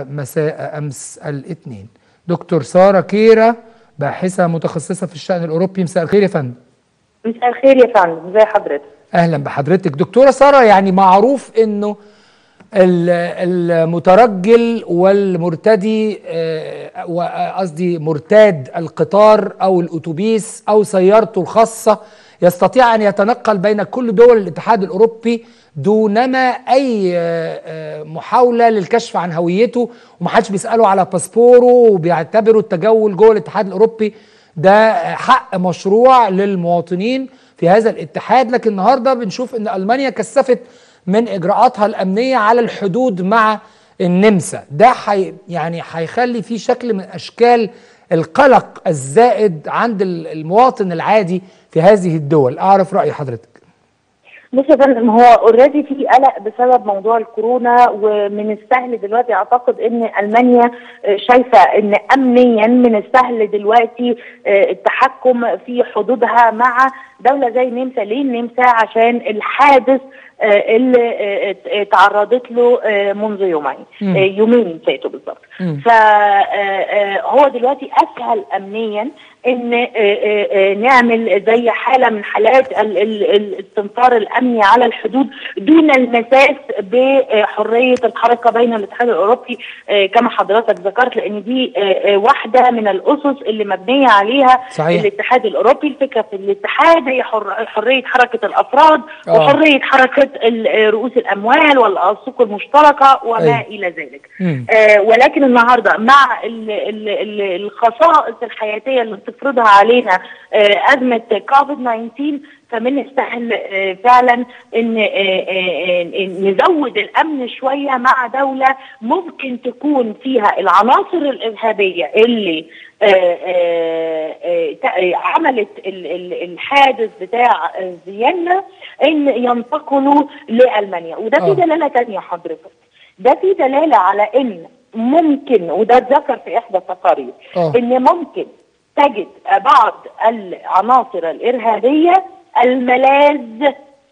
مساء أمس الاثنين دكتور سارة كيرا باحثة متخصصة في الشأن الأوروبي مساء الخير يا فندم مساء الخير يا فندم ازي حضرتك أهلا بحضرتك دكتورة سارة يعني معروف أنه ال- المترجل والمرتدي آه، وقصدي مرتاد القطار او الاتوبيس او سيارته الخاصه يستطيع ان يتنقل بين كل دول الاتحاد الاوروبي دونما اي آه، آه، محاوله للكشف عن هويته ومحدش بيساله على باسبوره وبيعتبروا التجول جوه الاتحاد الاوروبي ده حق مشروع للمواطنين في هذا الاتحاد لكن النهارده بنشوف ان المانيا كثفت من اجراءاتها الامنيه على الحدود مع النمسا ده حي يعني هيخلي في شكل من اشكال القلق الزائد عند ال- المواطن العادي في هذه الدول اعرف راي حضرتك بص يا فندم هو اوريدي في قلق بسبب موضوع الكورونا ومن السهل دلوقتي اعتقد ان المانيا آه، شايفه ان امنيا من السهل دلوقتي آه، التحكم في حدودها مع دوله زي النمسا ليه النمسا عشان الحادث آه، اللي آه، ات- تعرضت له آه، منذ يومين مم. آه، يومين فاتوا بالظبط مم. فهو دلوقتي اسهل امنيا ان آه، آه، آه، نعمل زي حاله من حالات ال- ال- ال- الاستنفار الامني على الحدود دون المساس بحريه الحركه بين الاتحاد الاوروبي آه، كما حضرتك ذكرت لان دي آه، آه، واحده من الاسس اللي مبنيه عليها صحيح. الاتحاد الاوروبي الفكره في الاتحاد هي حر- حريه حركه الافراد آه. وحريه حركه ال- رؤوس الاموال والسوق المشتركه وما أيوة. الى ذلك مم. آه ولكن النهارده مع ال ال ال الخصائص الحياتيه اللي بتفرضها علينا آه ازمه كوفيد 19 فمن السهل آه فعلا ان آه آه آه نزود الامن شويه مع دوله ممكن تكون فيها العناصر الارهابيه اللي آه آه آه تع- عملت ال- ال- الحادث بتاع آه، فيينا ان ينتقلوا لالمانيا وده آه. في دلاله تانية حضرتك ده في دلاله على ان ممكن وده اتذكر في احدى التقارير آه. ان ممكن تجد بعض العناصر الارهابيه الملاذ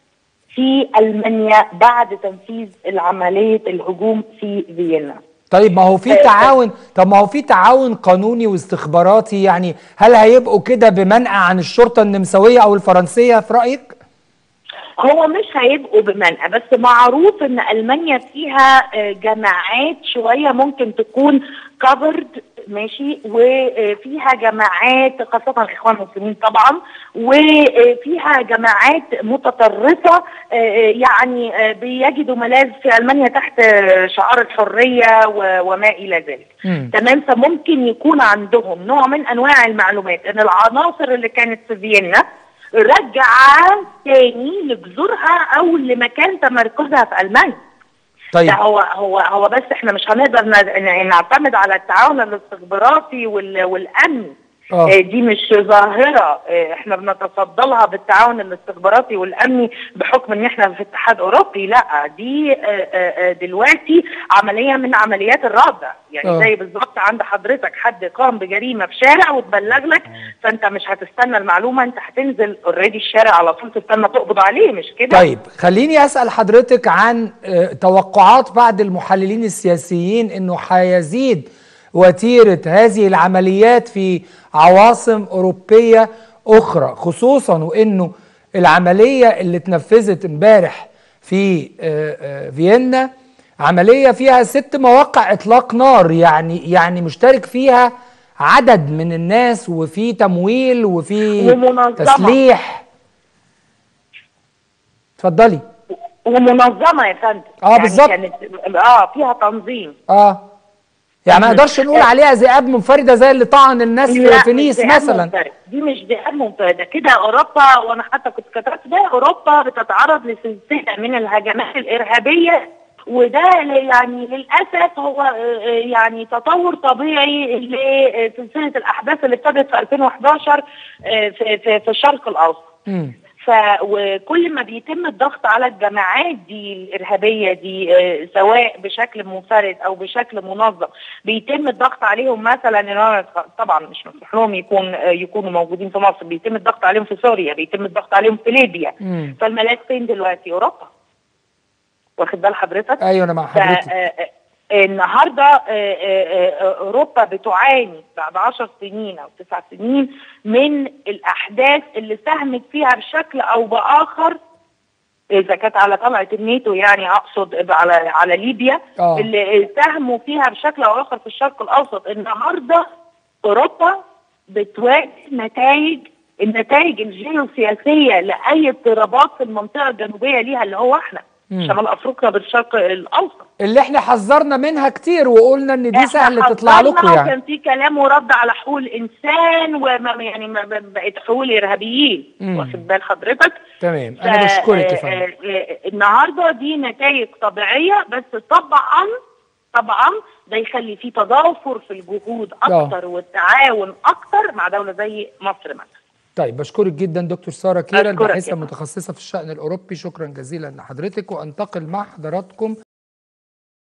في المانيا بعد تنفيذ العمليه الهجوم في فيينا طيب ما هو في آه، تعاون طب ما هو في تعاون قانوني واستخباراتي يعني هل هيبقوا كده بمنع عن الشرطه النمساويه او الفرنسيه في رايك هو مش هيبقوا بمنع بس معروف ان المانيا فيها آه، جماعات شويه ممكن تكون كفرد ماشي وفيها جماعات خاصة الإخوان المسلمين طبعا وفيها جماعات متطرفة آه، يعني آه، بيجدوا ملاذ في ألمانيا تحت آه، شعار الحرية و- وما إلى ذلك مم. تمام فممكن يكون عندهم نوع من انواع المعلومات ان العناصر اللي كانت في فيينا رجعها تاني لجذورها او لمكان تمركزها في المانيا طيب ده هو هو هو بس احنا مش هنقدر ن- ن- نعتمد على التعاون الاستخباراتي وال- والامن آه. آه، دي مش ظاهرة آه، احنا بنتصدى لها بالتعاون الاستخباراتي والامني بحكم ان احنا في اتحاد اوروبي لا دي آه، آه، آه، دلوقتي عملية من عمليات الردع يعني آه. زي بالظبط عند حضرتك حد قام بجريمة في شارع وتبلغ لك فانت مش هتستنى المعلومة انت هتنزل اوريدي الشارع على طول تستنى تقبض عليه مش كده طيب خليني اسال حضرتك عن آه، توقعات بعض المحللين السياسيين انه هيزيد وتيره هذه العمليات في عواصم اوروبيه اخرى خصوصا وانه العمليه اللي اتنفذت امبارح في آه، آه، فيينا عمليه فيها ست مواقع اطلاق نار يعني يعني مشترك فيها عدد من الناس وفي تمويل وفي ومنظمة. تسليح اتفضلي ومنظمة يا فندم آه، بالظبط. كانت اه فيها تنظيم اه يعني ما نقدرش نقول عليها ذئاب منفرده زي اللي طعن الناس في, لا، في مش نيس ذئاب مثلا منفرد. دي مش ذئاب منفرده كده اوروبا وانا حتى كنت كتبت ده اوروبا بتتعرض لسلسله من الهجمات الارهابيه وده ل- يعني للاسف هو آه، آه، يعني تطور طبيعي لسلسله الاحداث اللي ابتدت في 2011 آه، في في في الشرق الاوسط مم. ف وكل ما بيتم الضغط على الجماعات دي الارهابيه دي آه، سواء بشكل منفرد او بشكل منظم بيتم الضغط عليهم مثلا إن هو طبعا مش مسموح لهم يكون آه، يكونوا موجودين في مصر بيتم الضغط عليهم في سوريا بيتم الضغط عليهم في ليبيا مم. فالملاك فين دلوقتي اوروبا واخد بال حضرتك ايوه انا مع ف- حضرتك آه، آه، النهارده آه، آه، آه، اوروبا بتعاني بعد 10 سنين او 9 سنين من الاحداث اللي ساهمت فيها بشكل او باخر اذا كانت على طلعه الناتو يعني اقصد على على ليبيا آه. اللي ساهموا فيها بشكل او اخر في الشرق الاوسط النهارده اوروبا بتواجه نتائج النتائج الجيوسياسيه لاي اضطرابات في المنطقه الجنوبيه ليها اللي هو احنا مم. شمال افريقيا بالشرق الاوسط اللي احنا حذرنا منها كتير وقلنا ان دي إحنا سهل تطلع حذرنا لكم يعني وكان في كلام ورد على حقوق الانسان وما يعني ما ب- بقت حقوق الارهابيين مم. واخد بال حضرتك تمام انا بشكرك يا ف- فندم آه، آه، النهارده دي نتائج طبيعيه بس طبعا طبعا ده يخلي في تضافر في الجهود اكتر والتعاون اكتر مع دوله زي مصر مثلا طيب بشكرك جدا دكتور ساره كيرا أشكرك الباحثه يا المتخصصه في الشان الاوروبي شكرا جزيلا لحضرتك وانتقل مع حضراتكم